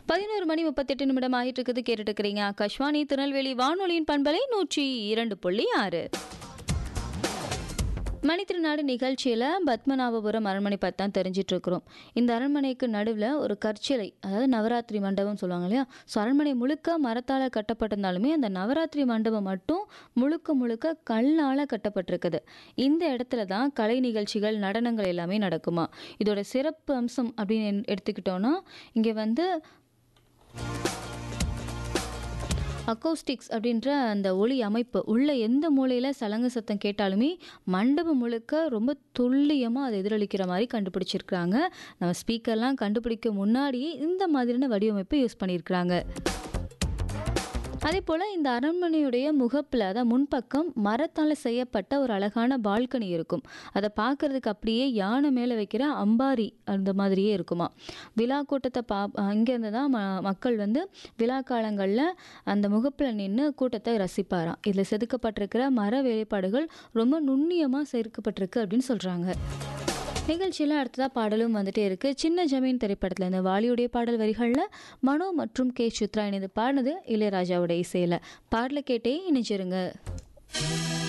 பதினோரு மணி முப்பத்தெட்டு நிமிடம் ஆகிட்டு இருக்குது கேட்டுட்டு இருக்கிறீங்க ஆகாஷ்வாணி திருநெல்வேலி வானொலியின் பண்பலை நூற்றி இரண்டு புள்ளி ஆறு மணித்திருநாடு நிகழ்ச்சியில் பத்மநாபபுரம் அரண்மனை பற்றி தான் தெரிஞ்சிட்டு இருக்கிறோம் இந்த அரண்மனைக்கு நடுவில் ஒரு கற்சிலை அதாவது நவராத்திரி மண்டபம் சொல்லுவாங்க இல்லையா ஸோ அரண்மனை முழுக்க மரத்தால் கட்டப்பட்டிருந்தாலுமே அந்த நவராத்திரி மண்டபம் மட்டும் முழுக்க முழுக்க கல்லால் கட்டப்பட்டிருக்குது இந்த இடத்துல தான் கலை நிகழ்ச்சிகள் நடனங்கள் எல்லாமே நடக்குமா இதோட சிறப்பு அம்சம் அப்படின்னு எடுத்துக்கிட்டோன்னா இங்கே வந்து அக்கோஸ்டிக்ஸ் அப்படின்ற அந்த ஒளி அமைப்பு உள்ள எந்த மூலையில் சலங்கு சத்தம் கேட்டாலுமே மண்டபம் முழுக்க ரொம்ப துல்லியமாக அதை எதிரொலிக்கிற மாதிரி கண்டுபிடிச்சிருக்கிறாங்க நம்ம ஸ்பீக்கர்லாம் கண்டுபிடிக்க முன்னாடியே இந்த மாதிரியான வடிவமைப்பு யூஸ் பண்ணியிருக்கிறாங்க அதே போல் இந்த அரண்மனையுடைய முகப்பில் அதாவது முன்பக்கம் மரத்தால் செய்யப்பட்ட ஒரு அழகான பால்கனி இருக்கும் அதை பார்க்கறதுக்கு அப்படியே யானை மேலே வைக்கிற அம்பாரி அந்த மாதிரியே இருக்குமா விழா கூட்டத்தை பா அங்கேருந்து தான் ம மக்கள் வந்து விழா காலங்களில் அந்த முகப்பில் நின்று கூட்டத்தை ரசிப்பாராம் இதில் செதுக்கப்பட்டிருக்கிற மர வேலைப்பாடுகள் ரொம்ப நுண்ணியமாக சேர்க்கப்பட்டிருக்கு அப்படின்னு சொல்கிறாங்க நிகழ்ச்சியில் அடுத்ததாக பாடலும் வந்துட்டே இருக்கு சின்ன ஜமீன் திரைப்படத்தில் இந்த வாலியுடைய பாடல் வரிகளில் மனோ மற்றும் கே சித்ரா இணைந்து பாடினது இளையராஜாவுடைய இசையில் பாடலை கேட்டே இணைச்சிருங்க